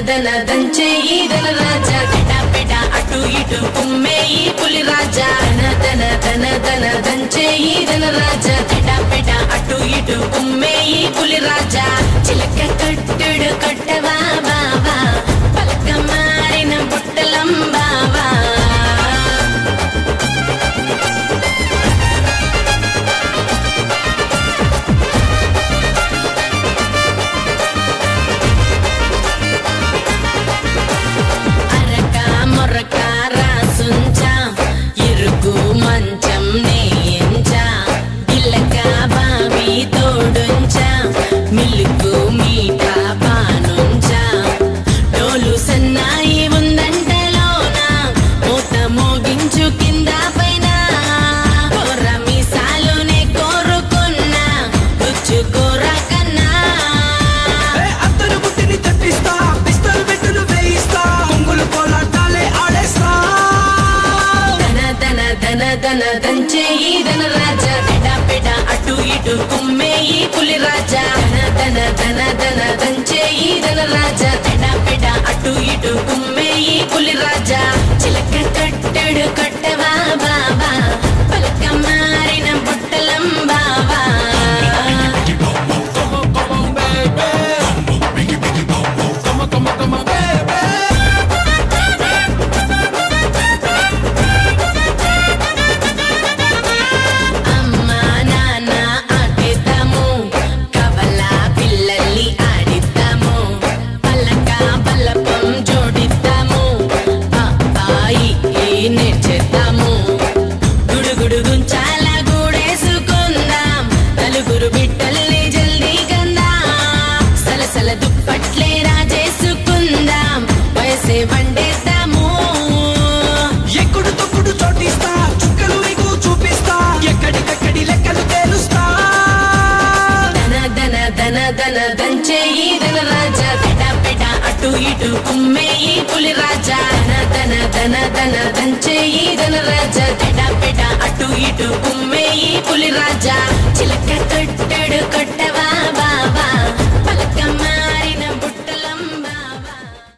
దన దంచేయి ధన రాజా పెట పెట అటు ఇటు కుమ్మేయి పులి రాజా ధన ధన ధన ధన దంచేయి ధన రాజా పెట పెట అటు ఇటు కుమ్మేయి పులి రాజా చిలక కట్టుడు కట్టవా బావా పలక మారిన బుట్టలం బావా అరక మొరక రాసుంచా ఇరుకు మంచం నేయించా ఇల్లక బావి తోడుంచా మిల్లుకు మీఠా పానుంచా డోలు సన్నాయి ఉందంటలోన మూత మోగించు కింద పైన కొర్ర మీసాలునే కోరుకున్నా రుచుకోర కన్నా ఏ అత్తరు బుట్టిని తట్టిస్తా పిస్తల్ బెట్టును వేయిస్తా కొంగులు కోలాటాలే ఆడేస్తా ధన ధన ధన ధన దంచేయి ధన రాజా పెడ పెడ అటు ఇటు కుమ్మేయి పులి రాజా ధన ధన ధన ధన దంచేయి ధన రాజా పెడ పెడ అటు ఇటు కుమ్మేయి పులి రాజా చిలక కట్టడు కట్టవా బాబా పలక మారిన బుట్టలం బావా అమ్మ నాన్న ఆటేద్దాము కవల పిల్లల్ని ఆడిద్దాము పల్లక పల్లపం జోడిద్దాము అబ్బాయి నేర్చేద్దాము గుడుగుడు గుంచాల గూడేసుకుందాం నలుగురు బిడ్డల్ని జల్దీ కందాం సలసల దుప్పట్లే రాజేసుకుందాం వయసే వండేద్దాము ఎక్కుడు తొక్కుడు చోటిస్తా చుక్కలు మీకు చూపిస్తా ఎక్కడికక్కడి లెక్కలు తేలుస్తా ధన ధన ధన ధన దంచేయి ధన రాజా పెట పెట అటు ఇటు కుమ్మేయి పులి రాజా ధన ధన ధన ధన దంచేయి ధన రాజా పెట పెట అటు ఇటు కుమ్మేయి పులి రాజా చిలక